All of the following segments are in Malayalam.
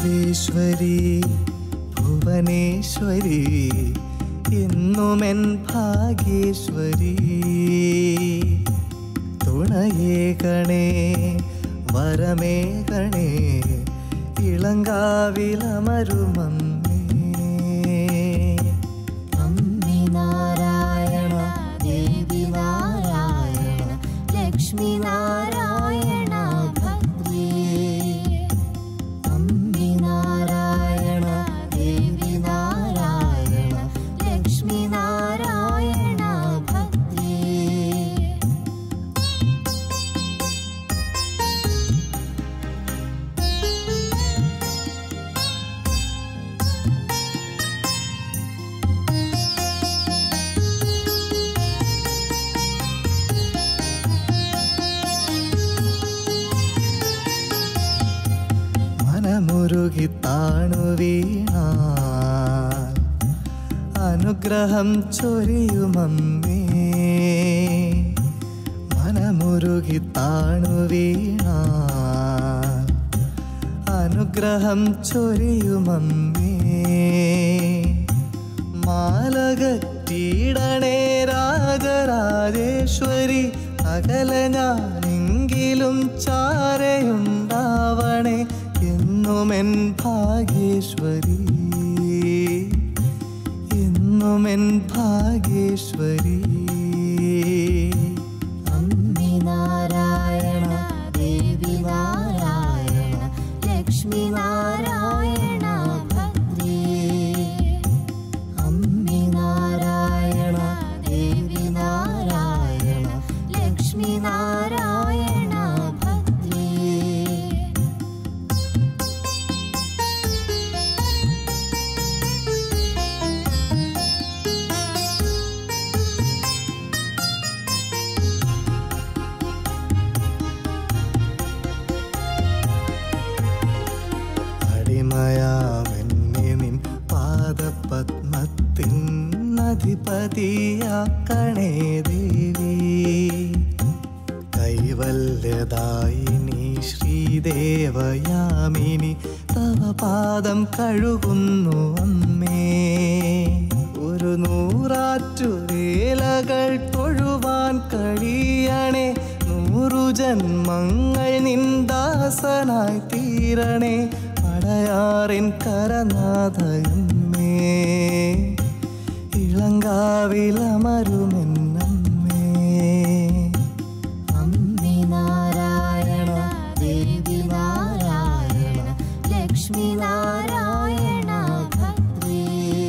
സർവേശ്വരി ഭുവനേശ്വരി എന്നുമെൻ ഭാഗ്യേശ്വരി തുണയേകണേ വരമേകണേ ഇളങ്കാവിലമരുമമ്മേ അമ്മി നാരായണ ദേവി നാരായണ ലക്ഷ്മി നാരായണ ഭദ്രേ അമ്മി നാരായണ ദേവി നാരായണ ലക്ഷ്മി നാരായണ ഭദ്രേ മനമുരുകി താണു വീണ അനുഗ്രഹം ചൊരിയുമമ്മേ മനമുരുകി താണു വീണ അനുഗ്രഹം ചൊരിയുമമ്മേ മാലകറ്റീടണേ രാജരാജേശ്വരി അകല ഞാനെങ്കിലും ചാരയുണ്ടാവണേ എന്നുമെൻ ഭാഗ്യേശ്വരി എന്നുമെൻ ഭാഗ്യേശ്വരി അമ്മി നാരായണ ദേവി നാരായണ ലക്ഷ്മി നാരായണ ഭദ്രേ അമ്മി നാരായണ ദേവി നാരായണ ലക്ഷ്മി നാരായണ ഭദ്രേ അടിമയാമെന്നെ നിൻ പാദപത്മത്തിൻ അധിപതിയാക്കണേ ദേവി കൈവല്യദായിനി ശ്രീദേവയാമിനി തവ പാദം കഴുകുന്നു അമ്മേ ഒരു നൂറാറ്റു വേലകൾ തൊഴുവാൻ കഴിയണേ നൂറു ജന്മങ്ങൾ നിന്ദാസനായി തീരണേ അടയാറിൻ കരനാഥയമ്മേ ഇളങ്കാവിലമരുമെന്നമ്മേ അമ്മി നാരായണ ദേവി നാരായണ ലക്ഷ്മി നാരായണ ഭദ്രേ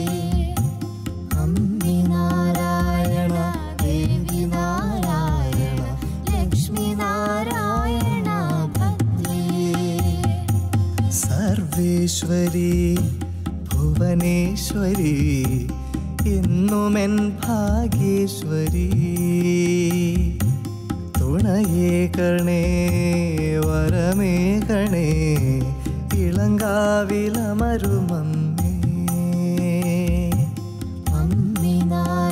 അമ്മി നാരായണ ദേവി നാരായണ ലക്ഷ്മി നാരായണ ഭദ്രേ സർവേശ്വരി ഭുവനേശ്വരി എന്നുമെൻ ഭാഗ്യേശ്വരി തുണയേകണേ വരമേകണേ ഇളങ്കാവിലമരുമമ്മേ അമ്മി നാരായണ